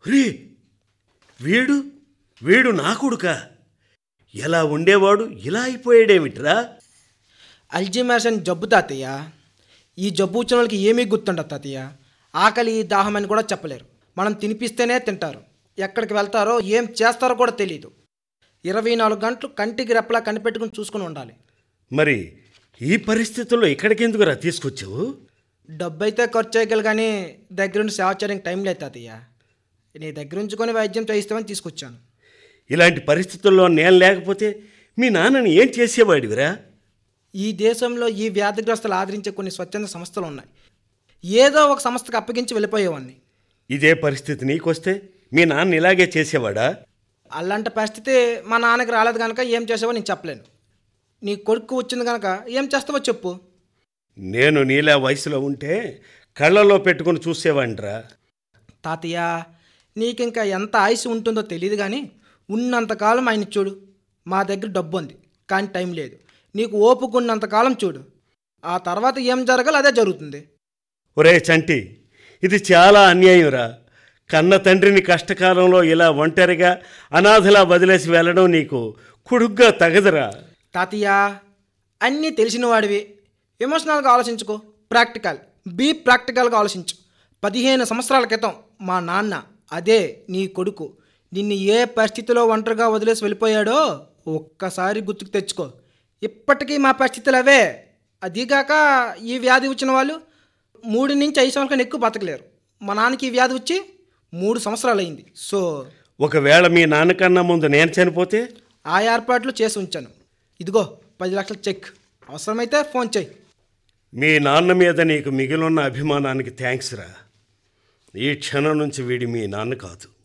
రే వీడు వీడు నా కొడుక ఎలా ఉండేవాడు ఇలా అయిపోయాడేమిట్రా అల్జిమర్స్ అని జబ్బు తాతయ్య ఈ జబ్బు వచ్చిన వాళ్ళకి ఏమీ గుర్తుండదు తాతయ్య ఆకలి దాహం అని కూడా చెప్పలేరు మనం తినిపిస్తేనే తింటారు ఎక్కడికి వెళ్తారో ఏం చేస్తారో కూడా తెలియదు ఇరవై నాలుగు గంటలు కంటికి రెప్పలా కనిపెట్టుకుని చూసుకుని ఉండాలి మరి ఈ పరిస్థితుల్లో ఇక్కడికెందుకురా తీసుకొచ్చావు డబ్బు అయితే ఖర్చు చేయగలరు కానీ దగ్గరుండి సేవ చేయడానికి టైం లేదు తాతయ్య నీ దగ్గర ఉంచుకొని వైద్యం చేయిస్తామని తీసుకొచ్చాను ఇలాంటి పరిస్థితుల్లో నేను లేకపోతే మీ నాన్నని ఏం చేసేవాడివిరా ఈ దేశంలో ఈ వ్యాధిగ్రస్తులు ఆదరించే కొన్ని స్వచ్ఛంద సంస్థలు ఉన్నాయి ఏదో ఒక సంస్థకు అప్పగించి వెళ్ళిపోయేవాడిని ఇదే పరిస్థితి నీకొస్తే మీ నాన్న ఇలాగే చేసేవాడా అలాంటి పరిస్థితి మా నాన్నకి రాలేదు కనుక ఏం చేసావో నేను చెప్పలేను నీ కొడుకు వచ్చింది కనుక ఏం చేస్తావో చెప్పు నేను నీలా వయసులో ఉంటే కళ్ళలో పెట్టుకుని చూసేవాడిరా తాతయ్య నీకింకా ఎంత ఆయుష్ ఉంటుందో తెలియదు కానీ ఉన్నంతకాలం ఆయన చూడు మా దగ్గర డబ్బు ఉంది కానీ టైం లేదు నీకు ఓపిక ఉన్నంతకాలం చూడు ఆ తర్వాత ఏం జరగాలి అదే జరుగుతుంది ఒరే చంటి ఇది చాలా అన్యాయంరా కన్న తండ్రిని కష్టకాలంలో ఇలా ఒంటరిగా అనాథలా వదిలేసి వెళ్ళడం నీకు కుడుగ్గా తగదురా తాతయ్య అన్నీ తెలిసిన వాడివి ఎమోషనల్గా ఆలోచించుకో ప్రాక్టికల్ బీ ప్రాక్టికల్గా ఆలోచించు పదిహేను సంవత్సరాల క్రితం మా నాన్న అదే నీ కొడుకు నిన్ను ఏ పరిస్థితిలో ఒంటరిగా వదిలేసి వెళ్ళిపోయాడో ఒక్కసారి గుర్తుకు తెచ్చుకో ఇప్పటికీ మా పరిస్థితులు అవే అదీగాక ఈ వ్యాధి వచ్చిన వాళ్ళు మూడు నుంచి ఐదు సంవత్సరాల కన్నా ఎక్కువ బతకలేరు మా నాన్నకి ఈ వ్యాధి వచ్చి మూడు సంవత్సరాలు అయింది సో ఒకవేళ మీ నాన్నకన్నా ముందు నేను చనిపోతే ఆ ఏర్పాట్లు చేసి ఉంచాను ఇదిగో పది లక్షల చెక్ అవసరమైతే ఫోన్ చేయి మీ నాన్న మీద నీకు మిగిలిన అభిమానానికి థ్యాంక్స్ రా ఈ క్షణం నుంచి వీడి మీ నాన్న కాదు